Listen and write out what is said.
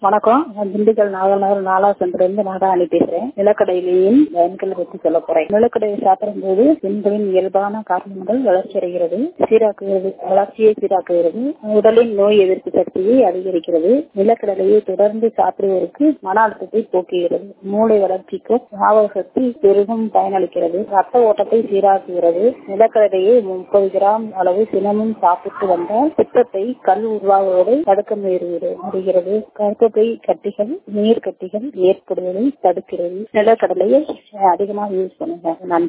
வணக்கம் நான் திண்டுக்கல் நாகநகர் நாலா சென்டர்லேருந்து நாடாணி பேசுறேன் நிலக்கடலையின் பயன்களை பற்றி சொல்ல போறேன் நிலக்கடலை சாப்பிடும் போது பெண்களின் இயல்பான காரணங்கள் வளர்ச்சி அடைகிறது சீராக்குகிறது வளர்ச்சியை சீராக்குகிறது உடலின் நோய் எதிர்ப்பு சக்தியை அதிகரிக்கிறது நிலக்கடலையை தொடர்ந்து சாப்பிடுவதற்கு மன அழுத்தத்தை போக்குகிறது மூளை வளர்ச்சிக்கும் ஞாபக சக்தி பெரிதும் பயனளிக்கிறது ரத்த ஓட்டத்தை சீராக்குகிறது நிலக்கடலையை முப்பது கிராம் அளவு தினமும் சாப்பிட்டு வந்தால் பித்தத்தை கல் உருவாகுவதை தடுக்க முடிகிறது கருப்பப்பை கட்டிகள் நீர் கட்டிகள் ஏற்படுவதை தடுக்கிறது நிலக்கடலையை அதிகமாக யூஸ் பண்ணுங்க நன்றி